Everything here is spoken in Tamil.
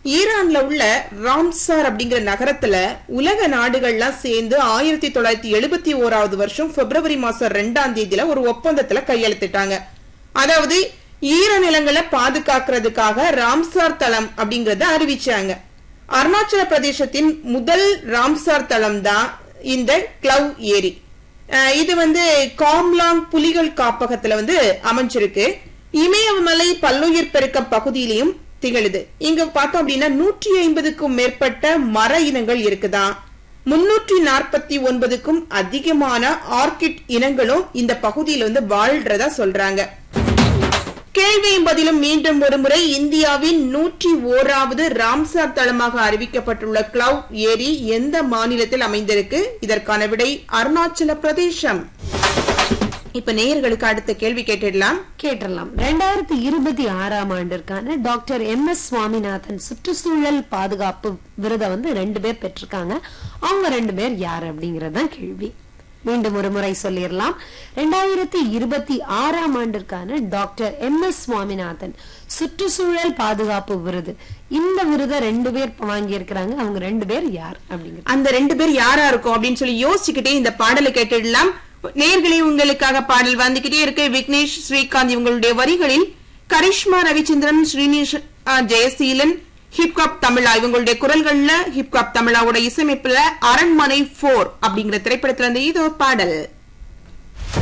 ஈரான்ல உள்ள ராம்சார் அப்படிங்கிற நகரத்துல உலக நாடுகள்லாம் சேர்ந்து ஆயிரத்தி தொள்ளாயிரத்தி எழுபத்தி ஓராவது வருஷம் பிப்ரவரி மாசம் ரெண்டாம் தேதியில ஒரு ஒப்பந்தத்துல கையெழுத்திட்டாங்க அதாவது ஈர நிலங்களை பாதுகாக்கிறதுக்காக ராம்சார் தளம் அப்படிங்கறத அறிவிச்சாங்க அருணாச்சல பிரதேசத்தின் முதல் ராம்சார் தளம் தான் இந்த கிளவ் ஏரி அஹ் இது வந்து காம்லாங் புலிகள் காப்பகத்துல வந்து அமைஞ்சிருக்கு இமயமலை பல்லுயிர் பெருக்கம் பகுதியிலையும் திகழுது இங்க பார்த்தோம் அப்படின்னா நூற்றி ஐம்பதுக்கும் மேற்பட்ட மர இனங்கள் இருக்குதான் முன்னூற்றி நாற்பத்தி ஒன்பதுக்கும் அதிகமான ஆர்கிட் இனங்களும் இந்த பகுதியில வந்து வாழ்றதா சொல்றாங்க கேள்வியும் பதிலும் மீண்டும் ஒருமுறை இந்தியாவின் நூற்றி ஓராவது ராம்சார் தளமாக அறிவிக்கப்பட்டுள்ள கிளவ் ஏரி எந்த மாநிலத்தில் அமைந்திருக்கு இதற்கான விடை அருணாச்சல பிரதேசம் இப்ப நேயர்களுக்கு அடுத்த கேள்வி கேட்டுடலாம் கேட்டலாம் ரெண்டாயிரத்தி இருபத்தி ஆறாம் ஆண்டிற்கான டாக்டர் எம் எஸ் சுவாமிநாதன் சுற்றுச்சூழல் பாதுகாப்பு விருதை வந்து ரெண்டு பேர் பெற்றிருக்காங்க அவங்க ரெண்டு பேர் யார் அப்படிங்கறதுதான் கேள்வி மீண்டும் ஒரு முறை சொல்லிடலாம் ரெண்டாயிரத்தி இருபத்தி ஆறாம் ஆண்டிற்கான டாக்டர் எம் எஸ் சுவாமிநாதன் சுற்றுச்சூழல் பாதுகாப்பு விருது இந்த விருதை ரெண்டு பேர் வாங்கியிருக்கிறாங்க அவங்க ரெண்டு பேர் யார் அப்படிங்கிறது அந்த ரெண்டு பேர் யாரா இருக்கும் அப்படின்னு சொல்லி யோசிச்சுக்கிட்டே இந்த பாடலை கேட்டுடலாம் நேர்களே உங்களுக்காக பாடல் வந்துகிட்டே இருக்கு விக்னேஷ் ஸ்ரீகாந்த் இவங்களுடைய வரிகளில் கரிஷ்மா ரவிச்சந்திரன் ஸ்ரீனிஷ் அஹ், ஜெயசீலன் ஹிப்காப் தமிழா இவங்களுடைய குரல்கள்ல ஹிப்காப் தமிழாவோட இசையமைப்புல அரண்மனை போர் அப்படிங்கிற திரைப்படத்துல இருந்து இது ஒரு பாடல்